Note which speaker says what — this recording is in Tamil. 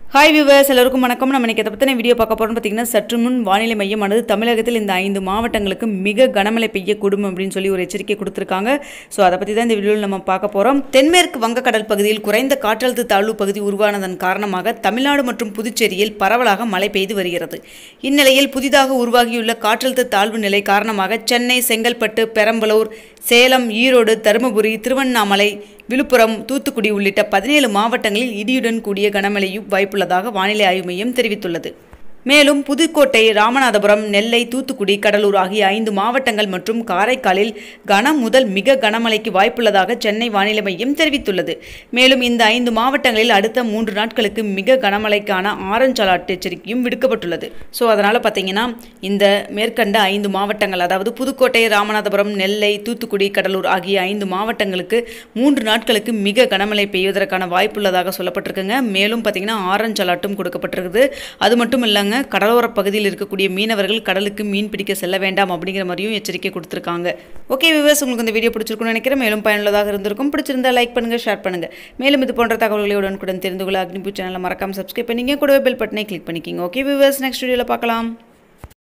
Speaker 1: ஹாய் வியூவர்ஸ் எல்லாருக்கும் வணக்கம் நம்ம இன்னைக்கு எதை பற்றின வீடியோ பார்க்க போகிறோம்னு பார்த்தீங்கன்னா சற்று முன் வானிலை மையமானது தமிழகத்தில் இந்த ஐந்து மாவட்டங்களுக்கு மிக கனமழை பெய்யக்கூடும் அப்படின்னு சொல்லி ஒரு எச்சரிக்கை கொடுத்துருக்காங்க ஸோ அதை பற்றி தான் இந்த வீடியோவில் நம்ம பார்க்க போகிறோம் தென்மேற்கு வங்கக்கடல் பகுதியில் குறைந்த காற்றழுத்த தாழ்வு பகுதி உருவானதன் காரணமாக தமிழ்நாடு மற்றும் புதுச்சேரியில் பரவலாக மழை பெய்து வருகிறது இந்நிலையில் புதிதாக உருவாகியுள்ள காற்றழுத்த தாழ்வு நிலை காரணமாக சென்னை செங்கல்பட்டு பெரம்பலூர் சேலம் ஈரோடு தருமபுரி திருவண்ணாமலை விழுப்புரம் தூத்துக்குடி உள்ளிட்ட பதினேழு மாவட்டங்களில் இடியுடன் கூடிய கனமழையும் வாய்ப்புள்ளதாக வானிலை ஆய்வு மையம் தெரிவித்துள்ளது மேலும் புதுக்கோட்டை ராமநாதபுரம் நெல்லை தூத்துக்குடி கடலூர் ஆகிய ஐந்து மாவட்டங்கள் மற்றும் காரைக்காலில் கனம் முதல் மிக கனமழைக்கு வாய்ப்புள்ளதாக சென்னை வானிலை மையம் தெரிவித்துள்ளது மேலும் இந்த ஐந்து மாவட்டங்களில் அடுத்த மூன்று நாட்களுக்கு மிக கனமழைக்கான ஆரஞ்ச் அலர்ட் எச்சரிக்கையும் விடுக்கப்பட்டுள்ளது ஸோ அதனால் பார்த்தீங்கன்னா இந்த மேற்கண்ட ஐந்து மாவட்டங்கள் அதாவது புதுக்கோட்டை ராமநாதபுரம் நெல்லை தூத்துக்குடி கடலூர் ஆகிய ஐந்து மாவட்டங்களுக்கு மூன்று நாட்களுக்கு மிக கனமழை பெய்வதற்கான வாய்ப்புள்ளதாக சொல்லப்பட்டிருக்குங்க மேலும் பார்த்தீங்கன்னா ஆரஞ்ச் அலர்ட்டும் கொடுக்கப்பட்டிருக்குது அது மட்டும் இல்லைங்க கடலோர பகுதியில் இருக்கக்கூடிய மீனவர்கள் கடலுக்கு மீன் பிடிக்க செல்ல வேண்டாம் அப்படிங்கிற மாதிரியும் எச்சரிக்கை கொடுத்துருக்காங்க ஓகே விவர்ஸ் உங்களுக்கு இந்த வீடியோ பிடிச்சிருக்கும்னு நினைக்கிறேன் மேலும் பயனுள்ளதாக இருந்திருக்கும் பிடிச்சிருந்தா லைக் பண்ணுங்க ஷேர் பண்ணுங்க மேலும் இது போன்ற தகவல்களை உடனுக்குடன் தெரிந்து கொள்ள அக்னிபூ சேனலை மறக்காம சப்ஸ்கிரைப் பண்ணிங்க கூடவே பெல் பட்டனை கிளிக் பண்ணிக்கிங்க ஓகே விவர்ஸ் நெக்ஸ்ட் வீடியோவில் பார்க்கலாம்